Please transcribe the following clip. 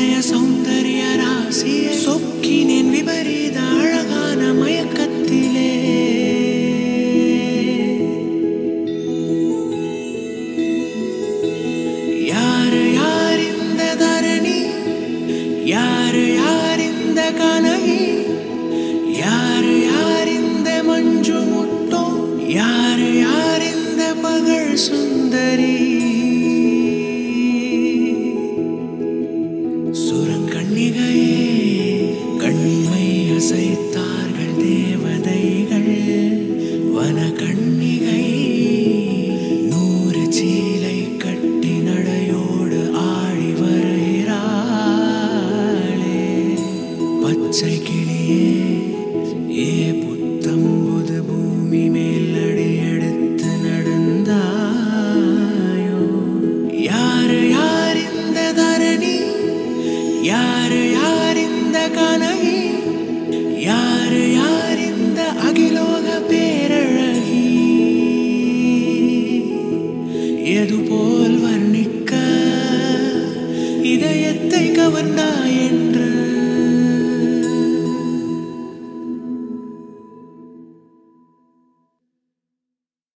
அதிசய சௌந்தர்ய ராசிய சொக்கினேன் விபரீத அழகான மயக்கத்திலே யாரு யார் இந்த தரணி யாரு யார் இந்த கனகி யாரு யார் இந்த மஞ்சு முட்டோ யாரு யார் இந்த பகல் சுந்தரி சுரங்கண்ணிகையே கண்மை அசைத்தார்கள் தேவதைகள் வன கண்ணிகை நூறு சீலை கட்டி நடையோடு ஆடி வருகிறாளே பச்சை கிளியே ஏ புத்தம் புது பூமி மேல் அடி எடுத்து நடந்தாயோ யாரு யார் இந்த தரணி யாரு யார் இந்த கனகி யாரு யார் இந்த அகிலோக பேரழகி எது போல் வர்ணிக்க இதயத்தை கவர்ந்தாய் என்ன